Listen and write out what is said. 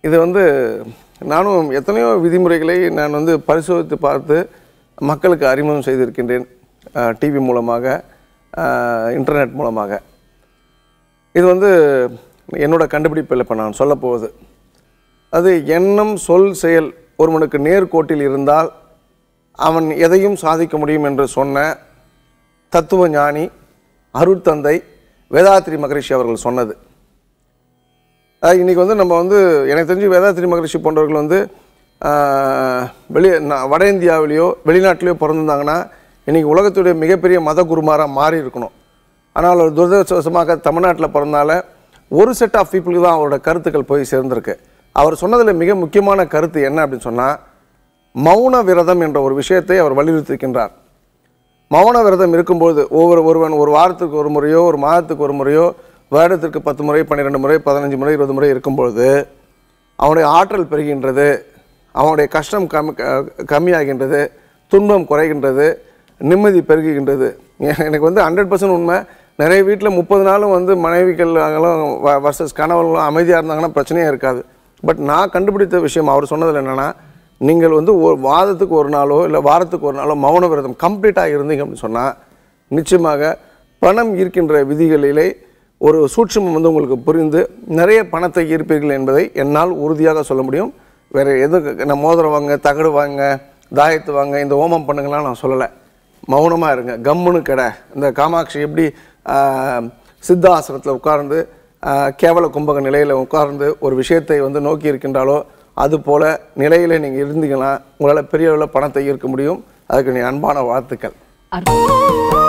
இது வந்து நானும் எத்தனையோ விதிமுறைகளை நான் வந்து பரிசோதித்து பார்த்து மக்களுக்கு அறிமுகம் செய்திருக்கின்றேன் டிவி மூலமாக அஹ், இன்டர்நெட் மூலமாக இது வந்து என்னோட கண்டுபிடிப்பில் இப்போ நான் சொல்ல போவது அது எண்ணம் சொல் செயல் ஒருவனுக்கு நேர்கோட்டில் இருந்தால் அவன் எதையும் சாதிக்க முடியும் என்று சொன்ன தத்துவ ஞானி அருட்தந்தை வேதாத்ரி மகரிஷி அவர்கள் சொன்னது அஹ் இன்னைக்கு வந்து நம்ம வந்து எனக்கு தெரிஞ்சு வேதாத்ரி மகரிஷி போன்றவர்கள் வந்து ஆஹ், வெளி நா- வட இந்தியாவிலேயோ வெளிநாட்டிலேயோ பிறந்திருந்தாங்கன்னா இன்னைக்கு உலகத்துடைய மிகப்பெரிய மத குருமாராக மாறி இருக்கணும் ஆனால் ஒரு துரதிருஷ்டவசமாக தமிழ்நாட்டில் பிறந்தால ஒரு செட் ஆஃப் பீப்புளுக்கு தான் அவரோட கருத்துக்கள் போய் சேர்ந்திருக்கு அவர் சொன்னதில் மிக முக்கியமான கருத்து என்ன அப்படின்னு சொன்னால் மௌன விரதம் என்ற ஒரு விஷயத்தை அவர் வலியுறுத்தியிருக்கின்றார் மௌன விரதம் இருக்கும்போது ஒவ்வொரு ஒருவன் ஒரு வாரத்துக்கு ஒரு முறையோ ஒரு மாதத்துக்கு ஒரு முறையோ வருடத்திற்கு பத்து முறை பன்னிரெண்டு முறை பதினஞ்சு முறை இருபது முறை இருக்கும்பொழுது அவனுடைய ஆற்றல் பெறுகின்றது அவனுடைய கஷ்டம் கம்மி க- கம்மியாகின்றது துன்பம் குறைகின்றது நிம்மதி பெருகுகின்றது எ- எனக்கு வந்து ஹண்ட்ரட் பர்சன்ட் உண்மை நிறைய வீட்டில் முப்பது நாளும் வந்து மனைவிகள் வர்சஸ் கணவர்களும் அமைதியாக இருந்தாங்கன்னா பிரச்சனையே இருக்காது பட் நான் கண்டுபிடித்த விஷயம் அவர் சொன்னதில் என்னென்னா நீங்கள் வந்து ஒரு வாதத்துக்கு ஒரு நாளோ இல்லை வாரத்துக்கு ஒரு நாளோ மௌன விரதம் கம்ப்ளீட்டாக இருந்தீங்க அப்படின்னு சொன்னால் நிச்சயமாக பணம் ஈர்க்கின்ற விதிகளிலே ஒரு சூட்சுமம் வந்து உங்களுக்கு புரிந்து நிறைய பணத்தை ஈர்ப்பீர்கள் என்பதை என்னால் உறுதியாக சொல்ல முடியும் வேறு எது நான் மோதிரம் வாங்க தகடு வாங்க தாயத்து வாங்க இந்த ஓமம் பண்ணுங்கலாம் நான் சொல்லலை மௌனமாக இருங்க கம்முன்னு கடை இந்த காமாட்சி எப்படி ஆஹ், சித்தாசனத்தில் உட்கார்ந்து ஆஹ், கேவல கும்பக நிலையில் உட்கார்ந்து ஒரு விஷயத்தை வந்து நோக்கி இருக்கின்றாலோ அது போல நிலையில் நீங்கள் இருந்தீங்கன்னா உங்களால் பெரிய அளவில் பணத்தை ஈர்க்க முடியும் அதுக்கு நீ அன்பான வாழ்த்துக்கள் அற்புதம்